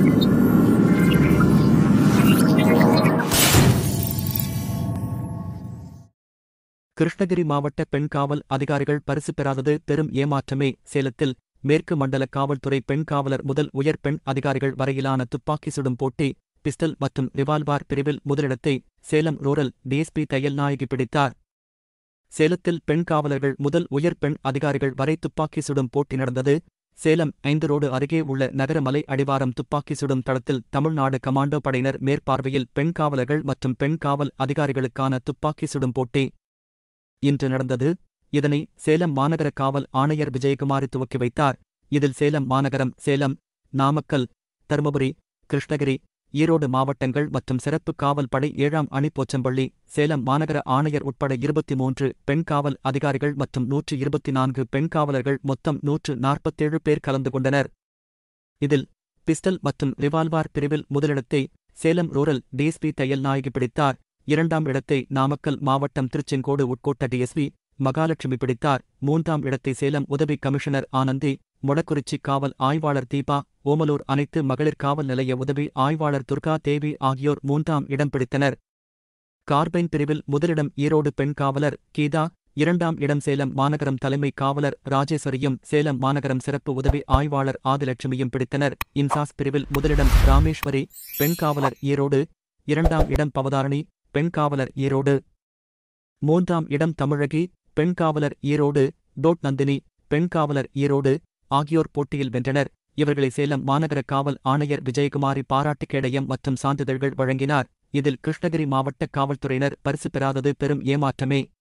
கிருஷ்ணகிரி மாவட்ட பெண் காவல் அதிகாரிகள் பரிசு பெறாதது பெரும் ஏமாற்றமே சேலத்தில் மேற்கு மண்டல காவல்துறை பெண் காவலர் முதல் உயர் பெண் அதிகாரிகள் வரையிலான துப்பாக்கி சுடும் போட்டி பிஸ்டல் மற்றும் ரிவால்வார் பிரிவில் முதலிடத்தை சேலம் ரூரல் டிஎஸ்பி தையல்நாயகி பிடித்தார் சேலத்தில் பெண் காவலர்கள் முதல் உயர் பெண் அதிகாரிகள் வரை துப்பாக்கி சுடும் போட்டி நடந்தது சேலம் ஐந்து ரோடு அருகே உள்ள நகரமலை அடிவாரம் துப்பாக்கி சுடும் தளத்தில் தமிழ்நாடு கமாண்டோ படையினர் மேற்பார்வையில் பெண் காவலர்கள் மற்றும் பெண் காவல் அதிகாரிகளுக்கான துப்பாக்கி சுடும் போட்டி இன்று நடந்தது இதனை சேலம் மாநகர காவல் ஆணையர் விஜயகுமாரி துவக்கி வைத்தார் இதில் சேலம் மாநகரம் சேலம் நாமக்கல் தருமபுரி கிருஷ்ணகிரி ஈரோடு மாவட்டங்கள் மற்றும் சிறப்பு காவல் படை ஏழாம் அணி போச்சம்பள்ளி சேலம் மாநகர ஆணையர் உட்பட இருபத்தி மூன்று பெண் காவல் அதிகாரிகள் மற்றும் நூற்று இருபத்தி நான்கு பெண் காவலர்கள் மொத்தம் நூற்று நாற்பத்தேழு பேர் கலந்து கொண்டனர் இதில் பிஸ்டல் மற்றும் ரிவால்வார் பிரிவில் முதலிடத்தை சேலம் ரூரல் டிஎஸ்பி தையல் நாயகி பிடித்தார் இரண்டாம் இடத்தை நாமக்கல் மாவட்டம் திருச்செங்கோடு உட்கோட்ட டிஎஸ்பி மகாலட்சுமி பிடித்தார் மூன்றாம் இடத்தை சேலம் உதவி கமிஷனர் ஆனந்தி மொடக்குறிச்சி காவல் ஆய்வாளர் தீபா ஓமலூர் அனைத்து மகளிர் காவல் நிலைய உதவி ஆய்வாளர் துர்கா தேவி ஆகியோர் மூன்றாம் இடம் பிடித்தனர் கார்பைன் பிரிவில் முதலிடம் ஈரோடு பெண் காவலர் கீதா இரண்டாம் இடம் சேலம் மாநகரம் தலைமை காவலர் ராஜேஸ்வரியும் சேலம் மாநகரம் சிறப்பு உதவி ஆய்வாளர் ஆதிலட்சுமியும் பிடித்தனர் இன்சாஸ் பிரிவில் முதலிடம் ராமேஸ்வரி பெண் காவலர் ஈரோடு இரண்டாம் இடம் பவதாரணி பெண் காவலர் ஈரோடு மூன்றாம் இடம் தமிழகி பெண் காவலர் ஈரோடு டோட் நந்தினி பெண் காவலர் ஈரோடு ஆகியோர் போட்டியில் வென்றனர் இவர்களை சேலம் மாநகர காவல் ஆணையர் விஜயகுமாரி பாராட்டு கேடயம் மற்றும் சான்றிதழ்கள் வழங்கினார் இதில் கிருஷ்ணகிரி மாவட்ட காவல்துறையினர் பரிசு பெறாதது பெரும் ஏமாற்றமே